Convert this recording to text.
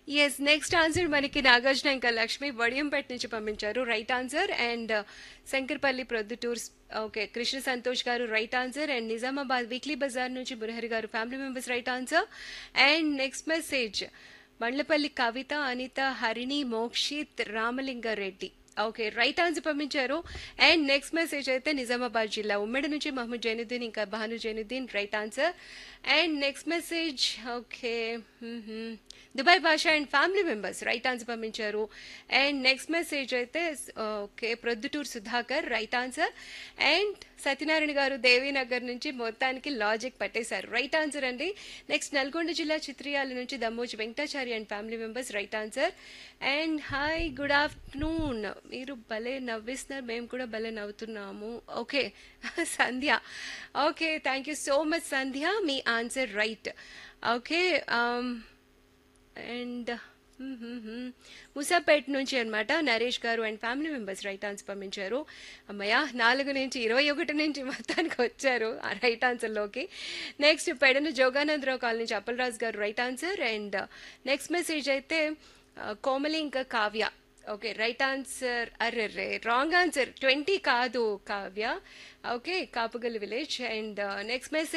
yes next answer మనకి నాగార్జున ఇంకా లక్ష్మి వడియంపేట నుంచి పంపించారు రైట్ ఆన్సర్ అండ్ శంకర్పల్లి ప్రొద్దుటూర్స్ ఓకే కృష్ణ సంతోష్ గారు right answer and Nizamabad weekly bazaar నుంచి మురహరి గారు family members right answer and next message Bandlapalli Kavitha Anitha Harini Mokshith Ramalinga Reddy okay right answer పంపించారు అండ్ నెక్స్ట్ మెసేజ్ అయితే నిజామాబాద్ జిల్లా ఉమ్మడి నుంచి మహమ్మద్ జైనుద్దీన్ ఇంకా Bhanu Zainuddin right answer and next message okay Dubai Basha and family members right answer పంపించారు అండ్ నెక్స్ట్ మెసేజ్ అయితే okay Proddatur Sudhakar right answer and Satyanarayana గారు దేవీనగర్ నుంచి మొత్తానికి లాజిక్ పట్టేశారు రైట్ ఆన్సర్ అండి నెక్స్ట్ నల్గొండ జిల్లా చిత్రియాల నుంచి Dammoji Venkatachari and family members right answer and hi good afternoon మీరు భలే నవ్విస్తున్నారు మేము కూడా భలే నవ్వుతున్నాము okay Sandhya okay thank you so much Sandhya మీ answer right okay and Musapet నుంచి అనమాట నరేష్ గారు and family members right answer పంపించారు అమ్మయ్య నాలుగు నుంచి ఇరవై ఒకటి నుంచి మొత్తానికి వచ్చారు ఆ రైట్ ఆన్సర్లోకి నెక్స్ట్ పెడన జోగానందరావు కాలనీ నుంచి అప్పలరాజు గారు right answer and next message అయితే ఆ, కోమలి ఇంకా కావ్య ఓకే రైట్ ఆన్సర్ అర్రెర్రే రాంగ్ ఆన్సర్ ట్వంటీ కాదు Kavya okay Kapugal village and next message